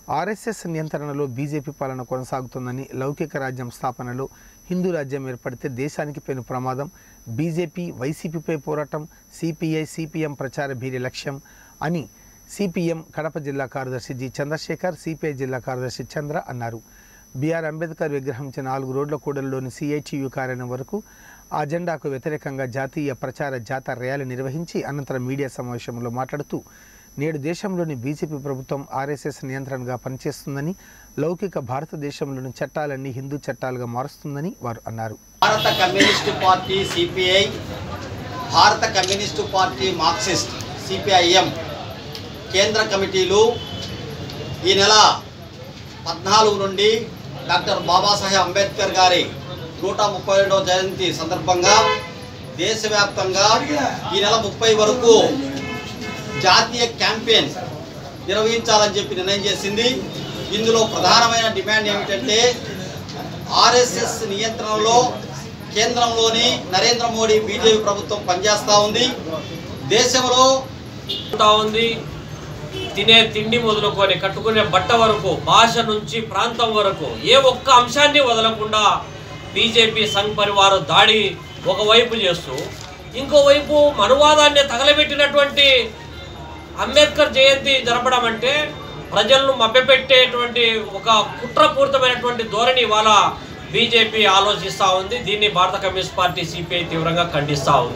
RSS నియంత్రణలో BJP పాలన కొనసాగుతుందని లౌకిక రాజ్యం స్థాపనలో హిందూ రాజ్యం ఏర్పడితే దేశానికి పెను ప్రమాదం బీజేపీ వైసీపీపై పోరాటం సిపిఐ సిపిఎం ప్రచార భీరి లక్ష్యం అని సిపిఎం కడప జిల్లా కార్యదర్శి జి చంద్రశేఖర్ సిపిఐ జిల్లా కార్యదర్శి చంద్ర అన్నారు బిఆర్ అంబేద్కర్ విగ్రహం నుంచి నాలుగు రోడ్ల కూడలిలోని సిఐటియు కార్యాలయం వరకు ఆ జెండాకు వ్యతిరేకంగా జాతీయ ప్రచార జాత ర్యాలీ నిర్వహించి అనంతరం మీడియా సమావేశంలో మాట్లాడుతూ నేడు దేశంలోని బీజేపీ ప్రభుత్వం ఆర్ఎస్ఎస్ నియంత్రణగా పనిచేస్తుందని లౌకిక భారతదేశంలోని చట్టాలన్నీ హిందూ చట్టాలుగా మారుస్తుందని వారు అన్నారు భారత కమ్యూనిస్టు పార్టీ సిపిఐ భారత కమ్యూనిస్టు పార్టీ మార్క్సిస్ట్ సిపిఐఎం కేంద్ర కమిటీలు ఈ నెల పద్నాలుగు నుండి డాక్టర్ బాబాసాహెబ్ అంబేద్కర్ గారి నూట ముప్పై రెండవ జయంతి సందర్భంగా దేశవ్యాప్తంగా ఈ నెల ముప్పై వరకు జాతీయ క్యాంపెయిన్ నిర్వహించాలని చెప్పి నిర్ణయం చేసింది ఇందులో ప్రధానమైన డిమాండ్ ఏమిటంటే ఆర్ఎస్ఎస్ నియంత్రణలో కేంద్రంలోని నరేంద్ర మోడీ బీజేపీ ప్రభుత్వం పనిచేస్తూ ఉంది దేశంలో ఉంటా ఉంది తినే తిండి మొదలుకొని కట్టుకునే బట్ట వరకు భాష నుంచి ప్రాంతం వరకు ఏ ఒక్క అంశాన్ని వదలకుండా బీజేపీ సంఘ్ పరివార దాడి ఒకవైపు చేస్తూ ఇంకోవైపు మనువాదాన్ని తగలబెట్టినటువంటి అంబేద్కర్ జయంతి జరపడం అంటే ప్రజలను మభ్యపెట్టేటువంటి ఒక కుట్రపూరితమైనటువంటి ధోరణి ఇవాళ బీజేపీ ఆలోచిస్తూ ఉంది దీన్ని భారత కమ్యూనిస్ట్ పార్టీ సిపిఐ తీవ్రంగా ఖండిస్తూ ఉంది